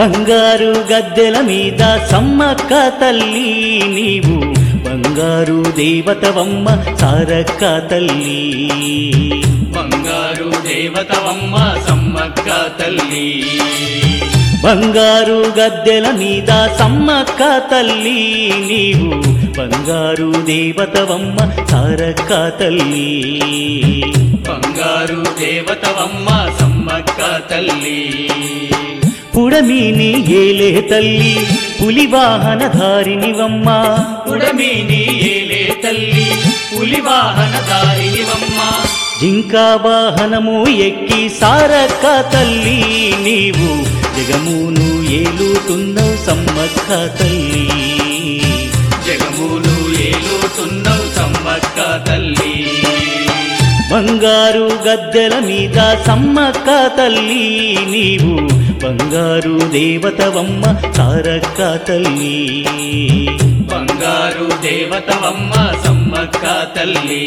బంగారు గద్దెల మీద సమ్మక్క తల్లి నీవు బంగారు దేవతవమ్మ సారక్క తల్లి బంగారు దేవతవమ్మ సమ్మక్క తల్లి బంగారు గద్దెల మీద సమ్మక్క తల్లి నీవు బంగారు దేవతవమ్మ సారక్క తల్లి బంగారు దేవతవమ్మ సమ్మక్క తల్లి పుడమిని ఏలే తల్లి పులి వాహన ధారినివమ్మ ఉడమిని ఏలే తల్లి పులి వాహన దారినివమ్మ జింకా వాహనము ఎక్కి సారక్క తల్లి నీవు జగమును ఏలుతున్నావు సమ్మక్క తల్లి జగములు ఏలుతున్నవు సమ్మక్క తల్లి బంగారు గద్దెల మీద సమ్మక్క తల్లి నీవు బంగారు దేవతవమ్మ సారక్క తల్లి బంగారు దేవతవమ్మ సమ్మక్క తల్లి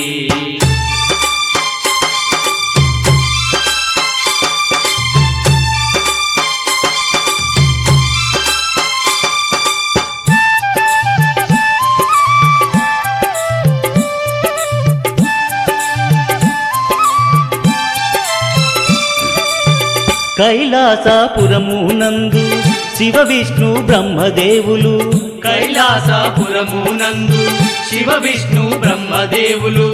కైలాసపురము నందు శివ విష్ణు బ్రహ్మదేవులు కైలాసపురము నందు శివ విష్ణు బ్రహ్మదేవులు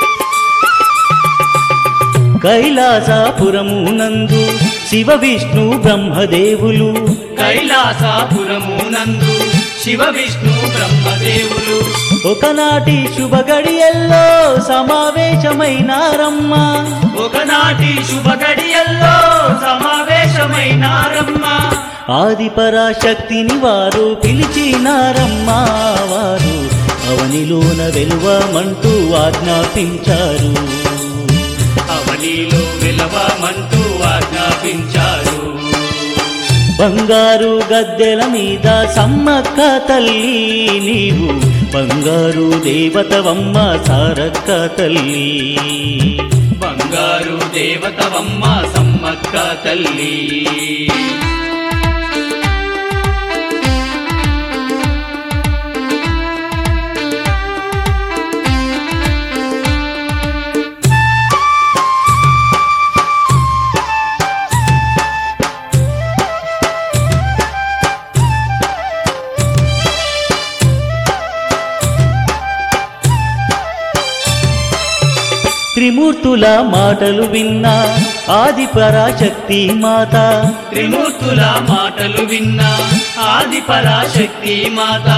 కైలాసపురము నందు శివ విష్ణు బ్రహ్మదేవులు కైలాసపురము నందు శివ విష్ణు బ్రహ్మదేవులు ఒకనాటి శుభ గడియల్లో సమావేశమైనారమ్మ ఒకనాటి శుభ గడియల్లో సమావేశమైనారమ్మ ఆది పరాశక్తిని వారు పిలిచినారమ్మ వారు అవనిలోన వెలువమంటూ ఆజ్ఞాపించారు అవనిలో విలవమంటూ ఆజ్ఞాపించారు బంగారు గద్దెల మీద సమ్మక్క తల్లి నీవు బంగారు దేవతవమ్మ సారక్క తల్లి బంగారు దేవతవమ్మ సమ్మక్క తల్లి త్రిమూర్తుల మాటలు విన్నా ఆది పరాశక్తి మాత త్రిమూర్తుల మాటలు విన్న ఆది పరాశక్తి మాత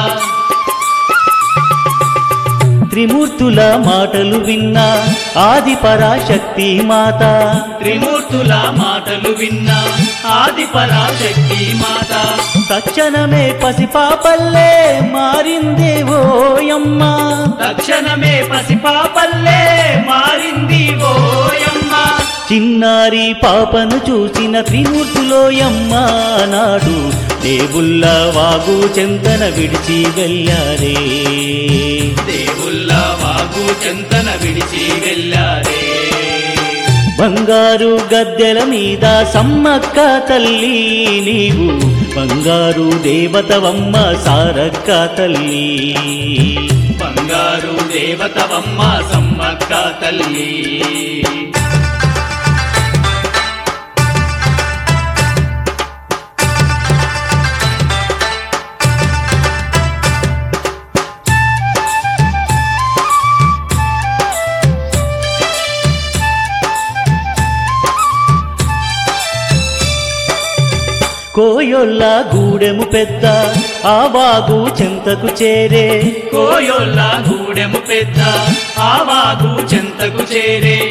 త్రిమూర్తుల మాటలు విన్నా ఆది పరాశక్తి మాత త్రిమూర్తుల మాటలు విన్న ఆది పరాశక్తి మాత తక్షణమే పసిపాపల్లే మారిందే ఓయమ్మ తక్షణమే పసిపాపల్లే మారింది ఓయమ్మ చిన్నారి పాపను చూసిన త్రిమూర్తులోయమ్మ నాడు దేవుళ్ళ వాగు చెంతన విడిచి వెళ్ళారే దేవుళ్ళ వాగు చెంతన విడిచి వెళ్ళారే బంగారు గద్దెల మీద సమ్మక్క తల్లి నీవు బంగారు దేవతవమ్మ సారక్క తల్లి బంగారు దేవతవమ్మ సమ్మక్క తల్లి కోయొల్ల గూడెము పెద్ద ఆ వాగు చెంతకు చేరే కోయొల్ల గూడెము పెద్ద ఆ వాగు చెంతకు చేరే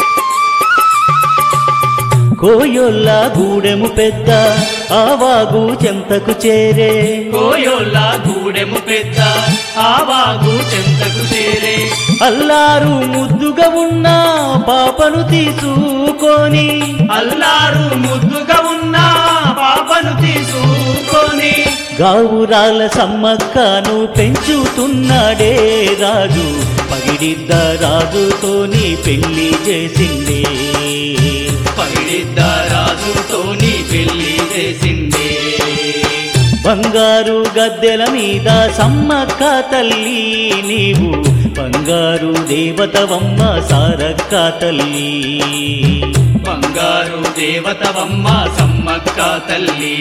కోయొల్ల గూడెము పెద్ద ఆ వాగు చెంతకు చేరే కోయొల్ల గూడెము పెద్ద ఆ వాగు చెంతకు చేరే అల్లారు ముద్దుగా ఉన్న పాపను తీసుకొని అల్లారు ముద్దుగా ఉన్న పాపను తీసుకొని గావురాల సమ్మక్కను పెంచుతున్నాడే రాజు పగిడిద్ద రాజుతోని పెళ్లి చేసిండే పగిడిద్ద రాజుతోని పెళ్లి చేసిందే బంగారు గద్దెల మీద సమ్మక్క తల్లి నీవు బంగారు దేవతవమ్మ సారక్క తల్లి బంగారు దేవతవమ్మ సమ్మక్క తల్లి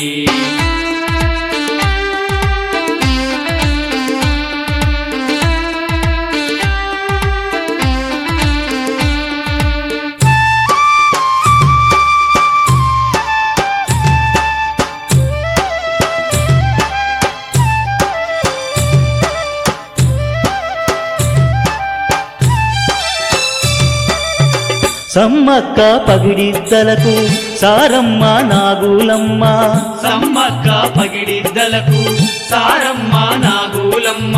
సమ్మక్క పగిడిద్దలకు సారమ్మ నాగులమ్మ సమ్మక్క పగిడిద్దలకు సారమ్మ నాగులమ్మ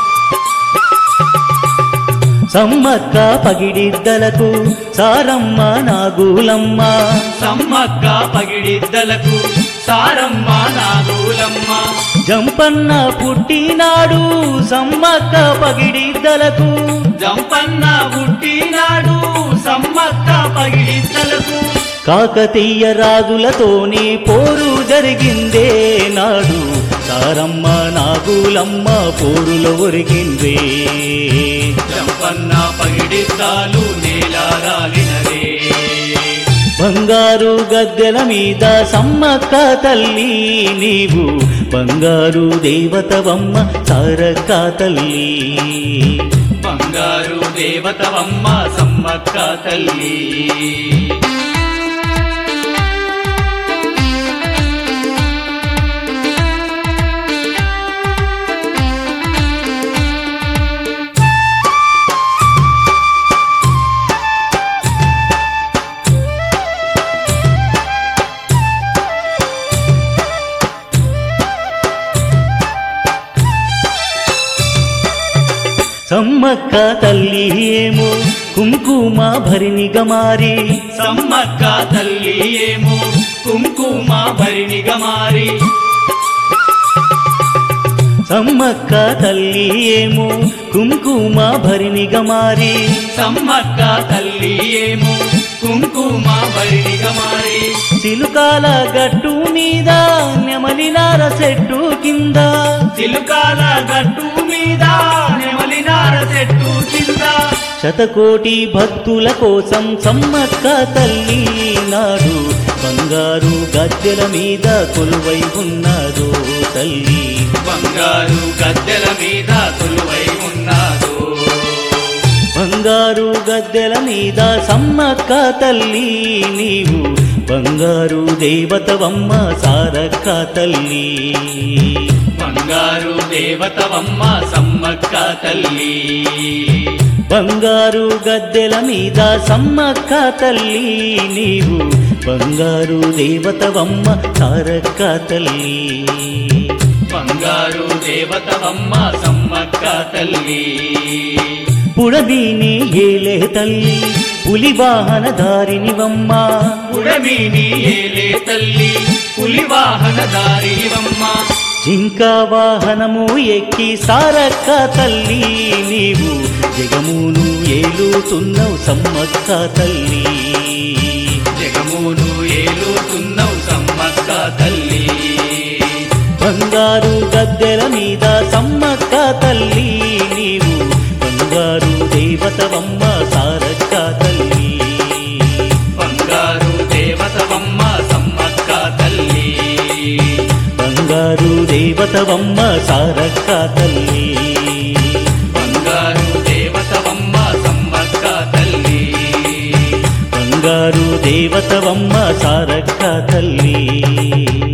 సమ్మక్క పగిడిద్దలకు సారమ్మ నాగులమ్మ సమ్మక్క పగిడిద్దలకు సారమ్మ నాగులమ్మ జంపన్న పుట్టినాడు సమ్మక్క పగిడిద్దలకు జంపన్న పుట్టినాడు సమ్మక్క పగిడిద్దలకు కాకతీయ రాజులతోని పోరు జరిగిందే నాడు సారమ్మ నాగులమ్మ పోరులో ఒరిగిందే జంపన్న పగిడిద్దాలు నేల రాలినరే బంగారు గద్దెల మీద సమ్మక్క తల్లి నీవు బంగారు దేవతవమ్మ సారక్క తల్లి బంగారు దేవతవమ్మ సమ్మక్క తల్లి సమ్మక్క తల్లి ఏమో కుంకుమ భరినిగా మారి సమ్మక్క తల్లి ఏమో కుంకుమ భరిణిగా మారి సమ్మక్క తల్లి ఏమో కుంకుమ భరినిగా మారి సమ్మక్క తల్లి ఏమో కుంకుమ భరిణిగా మారి చిలుకాల గట్టు మీద నెమలినార చెట్టు కింద చిలుకాల గట్టు మీద నెమలినార చెట్టు కింద శతకోటి భక్తుల కోసం సమ్మక్క తల్లి నాడు బంగారు గద్దెల మీద కొలువై ఉన్నదో తల్లి బంగారు గద్దెల మీద కొలువై ఉన్నాడు బంగారు గద్దెల మీద సమ్మక్క తల్లి నీవు బంగారు దేవతవమ్మ సారక్క తల్లి బంగారు దేవతవమ్మ సమ్మక్క తల్లి బంగారు గద్దెల మీద సమ్మక్క తల్లి నీవు బంగారు దేవతవమ్మ సారక్క తల్లి బంగారు దేవతవమ్మ సమ్మక్క తల్లి పుడదీని ఏలే తల్లి పులి వాహన దారినివమ్మ పుడమిని ఏలే తల్లి పులి వాహన దారివమ్మ జింక వాహనము ఎక్కి సారక్క తల్లి నీవు జగమును ఏలుతున్నావు సమ్మక్క తల్లి జగమును ఏలుతున్నావు సమ్మక్క తల్లి బంగారు గద్దెల మీద సమ్మక్క తల్లి నీవు బంగారు దేవతవమ్మ సారక్క తల్లి బంగారు దేవతవమ్మ సమ్మక్క తల్లి బంగారు దేవతవమ్మ సారక్క తల్లి బంగారు దేవతవమ్మ సమ్మక్క తల్లి బంగారు దేవతవమ్మ సారక్క తల్లి